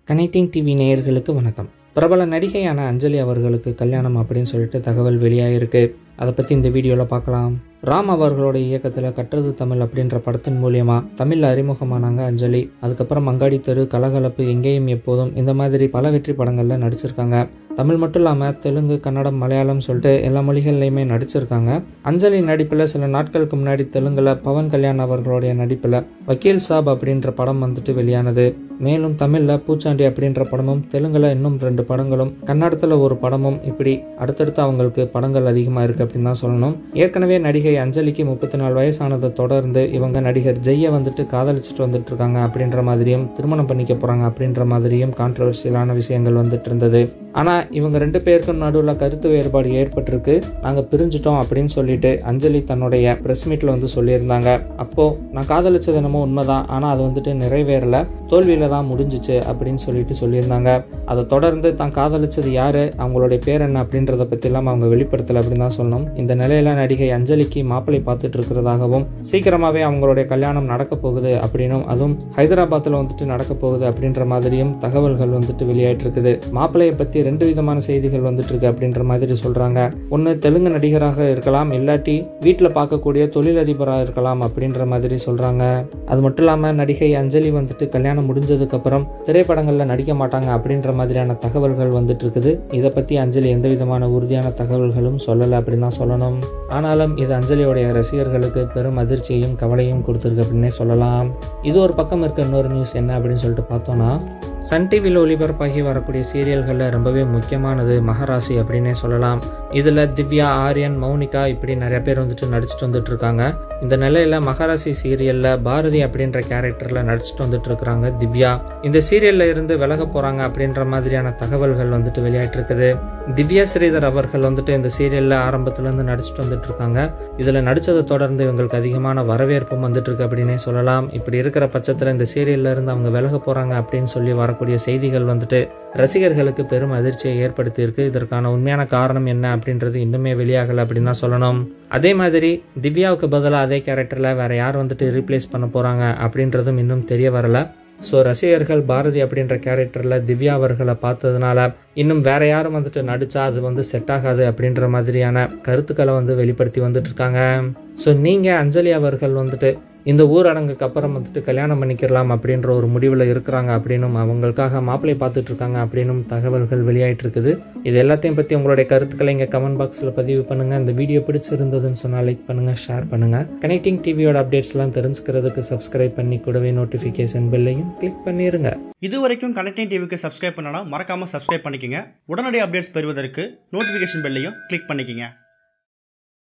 connecting TV நேயர்களுக்கு வணக்கம் பிரபல நடிகையான அஞ்சலி அவர்களுக்கு கல்யாணம் அப்படின்னு சொல்லிட்டு தகவல் வெளியாயிருக்கு அதை பற்றி இந்த வீடியோவில் பார்க்கலாம் ராம் அவர்களோட இயக்கத்தில் கட்டுறது தமிழ் அப்படின்ற படத்தின் மூலியமா தமிழில் அறிமுகமானாங்க அஞ்சலி அதுக்கப்புறம் மங்காடி தெரு கலகலப்பு எங்கேயும் எப்போதும் இந்த மாதிரி பல வெற்றி படங்களில் நடிச்சிருக்காங்க தமிழ் மட்டும் இல்லாமல் தெலுங்கு கன்னடம் மலையாளம் சொல்லிட்டு எல்லா மொழிகள்லையுமே நடிச்சிருக்காங்க அஞ்சலி நடிப்பில் சில நாட்களுக்கு முன்னாடி தெலுங்குல பவன் கல்யாண் அவர்களுடைய நடிப்பில் வக்கீல் சாப் அப்படின்ற படம் வந்துட்டு வெளியானது மேலும் தமிழில் பூச்சாண்டி அப்படின்ற படமும் தெலுங்குல இன்னும் ரெண்டு படங்களும் கன்னடத்தில் ஒரு படமும் இப்படி அடுத்தடுத்து அவங்களுக்கு படங்கள் அதிகமாக இருக்குது அப்படின்னு தான் சொல்லணும் ஏற்கனவே நடிகை அஞ்சலிக்கு முப்பத்தி நாலு வயசானதை தொடர்ந்து இவங்க நடிகர் ஜெய்யை வந்துட்டு காதலிச்சுட்டு வந்துட்டு இருக்காங்க அப்படின்ற மாதிரியும் திருமணம் பண்ணிக்க போகிறாங்க அப்படின்ற மாதிரியும் கான்ட்ரவர்சியலான விஷயங்கள் வந்துட்டு இருந்தது ஆனால் இவங்க ரெண்டு பேருக்கும் நடுவில் கருத்து வேறுபாடு ஏற்பட்டிருக்கு நாங்கள் பிரிஞ்சிட்டோம் அப்படின்னு சொல்லிட்டு அஞ்சலி தன்னுடைய ப்ரெஸ் மீட்டில் வந்து சொல்லியிருந்தாங்க அப்போது நான் காதலிச்சது என்னமோ உண்மைதான் ஆனால் அது வந்துட்டு நிறைவேறல தோல்வியில் தான் முடிஞ்சிச்சு அப்படின்னு சொல்லிட்டு சொல்லியிருந்தாங்க அதை தொடர்ந்து தான் காதலிச்சது யாரு அவங்களுடைய பேர் என்ன அப்படின்றத பற்றிலாம் அவங்க வெளிப்படுத்தலை அப்படின்னு தான் சொல்லணும் இந்த நிலையில நடிகை அஞ்சலிக்கு மாப்பிள்ளை பார்த்துட்டு இருக்கிறதாகவும் சீக்கிரமாகவே அவங்களுடைய கல்யாணம் நடக்க போகுது அப்படின்னும் அதுவும் ஹைதராபாத்தில் வந்துட்டு நடக்க போகுது அப்படின்ற மாதிரியும் தகவல்கள் வந்துட்டு வெளியாயிட்டு இருக்குது மாப்பிள்ளையை பற்றி ரெண்டு விதமான செய்திகள் வந்துட்டு இருக்கு அப்படின்ற மாதிரி சொல்றாங்க ஒன்று தெலுங்கு நடிகராக இருக்கலாம் இல்லாட்டி வீட்டில் பார்க்கக்கூடிய தொழிலதிபராக இருக்கலாம் அப்படின்ற மாதிரி சொல்றாங்க அது மட்டும் இல்லாமல் நடிகை அஞ்சலி வந்துட்டு கல்யாணம் முடிஞ்சதுக்கு அப்புறம் திரைப்படங்களில் நடிக்க மாட்டாங்க அப்படின்ற மாதிரியான தகவல்கள் வந்துட்டு இருக்குது இதை பற்றி அஞ்சலி எந்த விதமான உறுதியான தகவல்களும் சொல்லலை அப்படின்னு தான் சொல்லணும் ஆனாலும் இது அஞ்சலியோடைய ரசிகர்களுக்கு பெரும் அதிர்ச்சியையும் கவலையும் கொடுத்துருக்கு அப்படின்னே சொல்லலாம் இது ஒரு பக்கம் இருக்க இன்னொரு நியூஸ் என்ன அப்படின்னு சொல்லிட்டு பார்த்தோம்னா சன் டிவியில் ஒளிபரப்பாகி வரக்கூடிய சீரியல்களில் ரொம்பவே முக்கியமானது மகராசி அப்படின்னே சொல்லலாம் இதில் திவ்யா ஆரியன் மௌனிகா இப்படி நிறைய பேர் வந்துட்டு நடிச்சுட்டு வந்துட்டு இருக்காங்க இந்த நிலையில மகராசி சீரியல்ல பாரதி அப்படின்ற கேரக்டர்ல நடிச்சுட்டு வந்துட்டு இருக்கிறாங்க திவ்யா இந்த சீரியல்ல இருந்து விலக போறாங்க அப்படின்ற மாதிரியான தகவல்கள் வந்துட்டு வெளியாயிட்டு இருக்குது திவ்யா ஸ்ரீதர் அவர்கள் வந்துட்டு இந்த சீரியல்ல ஆரம்பத்துல இருந்து நடிச்சுட்டு வந்துட்டு இருக்காங்க இதுல நடிச்சதை தொடர்ந்து இவங்களுக்கு அதிகமான வரவேற்பும் வந்துட்டு இருக்கு அப்படின்னே சொல்லலாம் இப்படி இருக்கிற பட்சத்துல இந்த சீரியல்ல இருந்து அவங்க விலக போறாங்க அப்படின்னு சொல்லி வரக்கூடிய செய்திகள் வந்துட்டு ரசிகர்களுக்கு பெரும் அதிர்ச்சியை ஏற்படுத்தி இருக்கு இதற்கான உண்மையான காரணம் என்ன அப்படின்றது இன்னுமே வெளியாகல அப்படின்னு தான் சொல்லணும் அதே மாதிரி திவ்யாவுக்கு பதிலாக அதே கேரக்டரில் வேற யார் வந்துட்டு ரீப்ளேஸ் பண்ண போறாங்க அப்படின்றதும் இன்னும் தெரிய வரல ஸோ ரசிகர்கள் பாரதி அப்படின்ற கேரக்டரில் திவ்யா அவர்களை பார்த்ததுனால இன்னும் வேற யாரும் வந்துட்டு நடிச்சா அது வந்து செட் ஆகாது அப்படின்ற மாதிரியான கருத்துக்களை வந்து வெளிப்படுத்தி வந்துட்டு இருக்காங்க ஸோ நீங்கள் அஞ்சலி அவர்கள் வந்துட்டு இந்த ஊரடங்குக்கு அப்புறம் வந்துட்டு கல்யாணம் பண்ணிக்கலாம் அப்படின்ற ஒரு முடிவில் இருக்கிறாங்க அப்படின்னும் அவங்களுக்காக மாப்பிள்ளை பார்த்துட்டு இருக்காங்க அப்படின்னும் தகவல்கள் வெளியாயிட்டு இருக்குது இது எல்லாத்தையும் பற்றி உங்களுடைய கருத்துக்களை இங்கே கமெண்ட் பாக்ஸில் பதிவு பண்ணுங்கள் இந்த வீடியோ பிடிச்சிருந்ததுன்னு சொன்னால் லைக் பண்ணுங்கள் ஷேர் பண்ணுங்கள் கனெக்டிங் டிவியோட அப்டேட்ஸ்லாம் தெரிஞ்சுக்கிறதுக்கு சப்ஸ்கிரைப் பண்ணி கூடவே நோட்டிஃபிகேஷன் பெல்லையும் கிளிக் பண்ணிடுங்க இது வரைக்கும் கனெக்டிங் டிவிக்கு சப்ஸ்கிரைப் பண்ணனா மறக்காம சப்ஸ்கிரைப் பண்ணிக்கங்க உடனடி அப்டேட்ஸ் பெறுவதற்கு நோட்டிஃபிகேஷன் பெல்லையும் கிளிக் பண்ணிக்கங்க